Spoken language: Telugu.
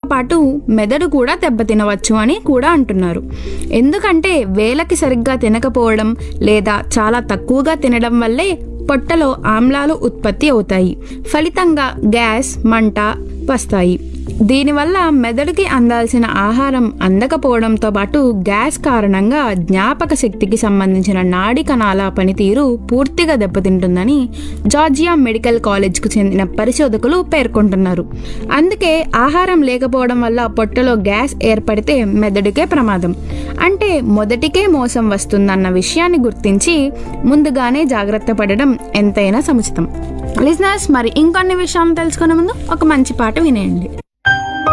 పాటు మెదడు కూడా దెబ్బతినవచ్చు అని కూడా అంటున్నారు ఎందుకంటే వేలకి సరిగ్గా తినకపోవడం లేదా చాలా తక్కువగా తినడం వల్లే పొట్టలో ఆమ్లాలు ఉత్పత్తి అవుతాయి ఫలితంగా గ్యాస్ మంట వస్తాయి దీనివల్ల మెదడుకి అందాల్సిన ఆహారం అందకపోవడంతో పాటు గ్యాస్ కారణంగా జ్ఞాపక శక్తికి సంబంధించిన నాడి కణాల పనితీరు పూర్తిగా దెబ్బతింటుందని జార్జియా మెడికల్ కాలేజ్కు చెందిన పరిశోధకులు పేర్కొంటున్నారు అందుకే ఆహారం లేకపోవడం వల్ల పొట్టలో గ్యాస్ ఏర్పడితే మెదడుకే ప్రమాదం అంటే మొదటికే మోసం వస్తుందన్న విషయాన్ని గుర్తించి ముందుగానే జాగ్రత్త పడడం ఎంతైనా సముచితం లిజనర్స్ మరి ఇంకొన్ని విషయాలు తెలుసుకునే ముందు ఒక మంచి పాట వినేయండి